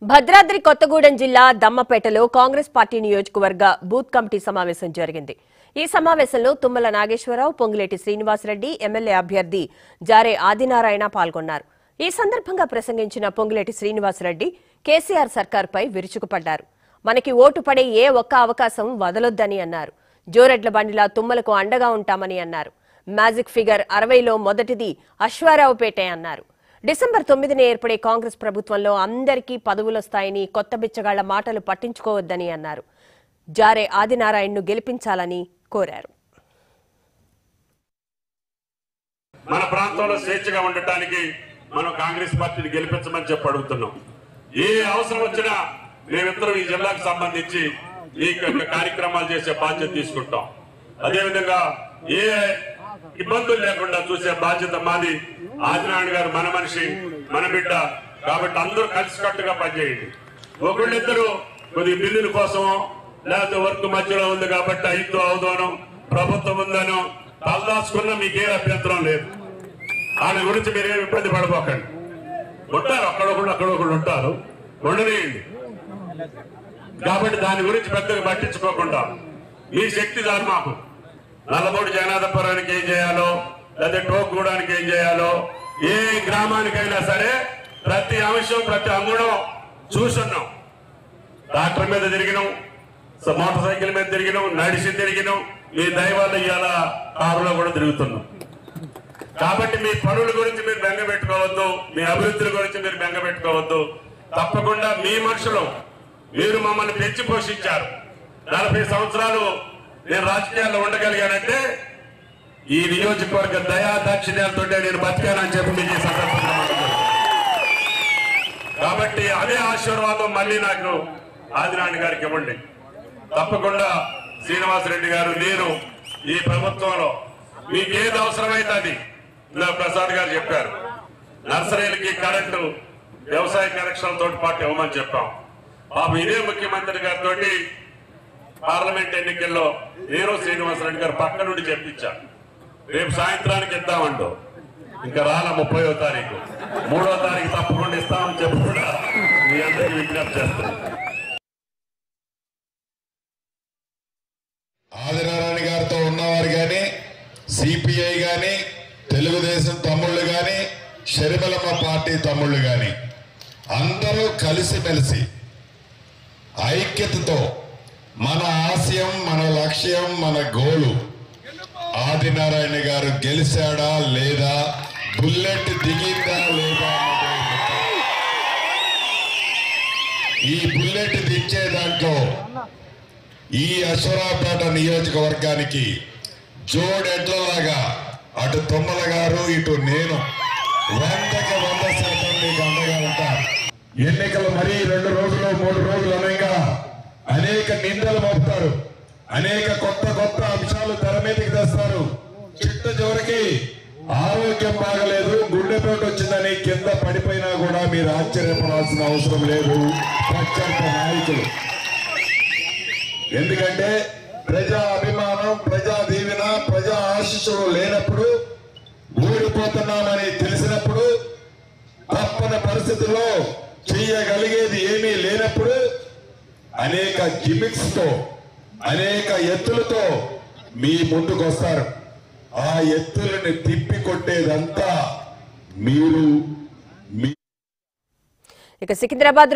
భద్రాద్రి కొత్తగూడెం జిల్లా దమ్మపేటలో కాంగ్రెస్ పార్టీ నియోజకవర్గ బూత్ కమిటీ సమావేశం జరిగింది ఈ సమావేశంలో తుమ్మల నాగేశ్వరరావు పొంగులేటి శ్రీనివాసరెడ్డి ఎమ్మెల్యే అభ్యర్థి జారే ఆదినారాయణ పాల్గొన్నారు ఈ సందర్భంగా ప్రసంగించిన పొంగులేటి శ్రీనివాసరెడ్డి కేసీఆర్ సర్కార్పై విరుచుకుపడ్డారు మనకి ఓటు పడే ఏ ఒక్క అవకాశం వదలొద్దని అన్నారు జోరెడ్ల బండిలా తుమ్మలకు అండగా ఉంటామని అన్నారు మ్యాజిక్ ఫిగర్ అరవైలో మొదటిది అశ్వారావుపేటే అన్నారు డిసెంబర్ తొమ్మిదిన ఏర్పడే కాంగ్రెస్ ప్రభుత్వంలో అందరికీ పదవులొస్తాయని కొత్త బిచ్చగాళ్ల మాటలు పట్టించుకోవద్దని అన్నారు జారే ఆదినారాయణను గెలిపించాలని కోరారు మన ప్రాంతంలో స్వేచ్ఛగా ఉండటానికి మనం కాంగ్రెస్ పార్టీని గెలిపించమని చెప్పి అడుగుతున్నాం ఏ అవసరం వచ్చినా మేమిద్దరం ఈ జిల్లాకు సంబంధించి ఈ యొక్క కార్యక్రమాలు చేసే బాధ్యత తీసుకుంటాం అదేవిధంగా ఏ ఇబ్బందులు లేకుండా చూసే బాధ్యత మాది ఆదినారాయణ గారు మన మనిషి మన బిడ్డ కాబట్టి అందరూ కలిసికట్టుగా పనిచేయండి ఒకళ్ళిద్దరు కొద్ది బిల్లుల కోసమో లేకపోతే వర్క్ మధ్యలో ఉంది కాబట్టి అయిద్దో అవుదోనో ప్రభుత్వం ఉందనో తలదాచుకున్నా మీకే అభ్యంతరం లేదు ఆయన గురించి మీరేం ఇబ్బంది పడబోకండి ఉంటారు అక్కడొకళ్ళు అక్కడొకళ్ళు ఉంటారు ఉండనియండి కాబట్టి దాని గురించి పెద్దగా పట్టించుకోకుండా మీ శక్తి దాని మాకు నల్లమూడి జగన్నాథపురానికి ఏం చేయాలో లేదా టోక్కూడానికి ఏం చేయాలో ఏ గ్రామానికైనా సరే ప్రతి అంశం ప్రతి అంగుణం చూసున్నాం ట్రాక్టర్ మీద తిరిగినాం స- మోటార్ సైకిల్ మీద తిరిగినాం నడిచి తిరిగినాం మీ దైవాలు ఇవాళ కారులో కూడా తిరుగుతున్నాం కాబట్టి మీ పనుల గురించి మీరు బెంగ పెట్టుకోవద్దు మీ అభివృద్ధుల గురించి మీరు బెంగ పెట్టుకోవద్దు తప్పకుండా మీ మనుషులు మీరు మమ్మల్ని పెంచి పోషించారు నలభై సంవత్సరాలు నేను రాజకీయాల్లో ఉండగలిగానంటే ఈ నియోజకవర్గ దయా దాక్షిణ్యాలతో నేను బతికానని చెప్పి మీకు ఈ సందర్భంగా మనవి కాబట్టి అదే ఆశీర్వాదం మళ్ళీ నాకు ఆదినారాయణ గారికి ఇవ్వండి తప్పకుండా శ్రీనివాసరెడ్డి గారు నేను ఈ ప్రభుత్వంలో మీకు ఏది అవసరమైతే అది ఇలా ప్రసాద్ గారు చెప్పారు నర్సరీలకి కరెంటు వ్యవసాయ కనెక్షన్లతో పాటు ఇవ్వమని చెప్పాం పాపం ఇదే ముఖ్యమంత్రి గారితో పార్లమెంట్ ఎన్నికల్లో నేను శ్రీనివాసరెడ్డి గారు పక్క నుండి చెప్పించాను రేపు సాయంత్రానికి ఇద్దామంటూ ఇంకా రాల ముప్పయో తారీఖు మూడో తారీఖు తప్పకుండా ఇస్తామని చెప్పి కూడా మీ అందరికీ విజ్ఞప్తి చేస్తాను ఆదినారాయణ గారితో ఉన్నవారు కానీ సిపిఐ కానీ తెలుగుదేశం తమ్ముళ్ళు కానీ షరిమలమ్మ పార్టీ తమ్ముళ్ళు కానీ అందరూ కలిసిమెలిసి ఐక్యతతో మన ఆశయం మన లక్ష్యం మన గోలు ఆదినారాయణ గారు గెలిచాడా లేదా బుల్లెట్ దిగిందా లేదా అన్నదే ముఖ్యం. ఈ బుల్లెట్ దించే దాంట్లో ఈ అశ్వరాపేట నియోజకవర్గానికి జోడెడ్లలాగా అటు తుమ్మల గారు ఇటు నేను వందకి వంద శాతం మీకు అండగా ఉంటాను ఎన్నికలు మరీ రెండు రోజులు మూడు రోజులు అనగా అనేక నిందలు మోపుతారు అనేక కొత్త కొత్త అంశాలు తెర మీదకి తెస్తారు చిట్ట చివరికి ఆరోగ్యం బాగలేదు గుండెపోటు వచ్చిందని కింద పడిపోయినా కూడా మీరు ఆశ్చర్యపడాల్సిన అవసరం లేదు ప్రత్యర్థ నాయకులు ఎందుకంటే ప్రజా అభిమానం ప్రజా దీవెన ప్రజా ఆశీస్సులు లేనప్పుడు ఓడిపోతున్నామని తెలిసినప్పుడు తప్పని పరిస్థితుల్లో చేయగలిగేది ఏమీ లేనప్పుడు అనేక గిమిక్స్ తో అనేక ఎత్తులతో మీ ముందుకు వస్తారు ఆ ఎత్తులను తిప్పి కొట్టేదంతా మీరు మీ ఇక సికింద్రాబాద్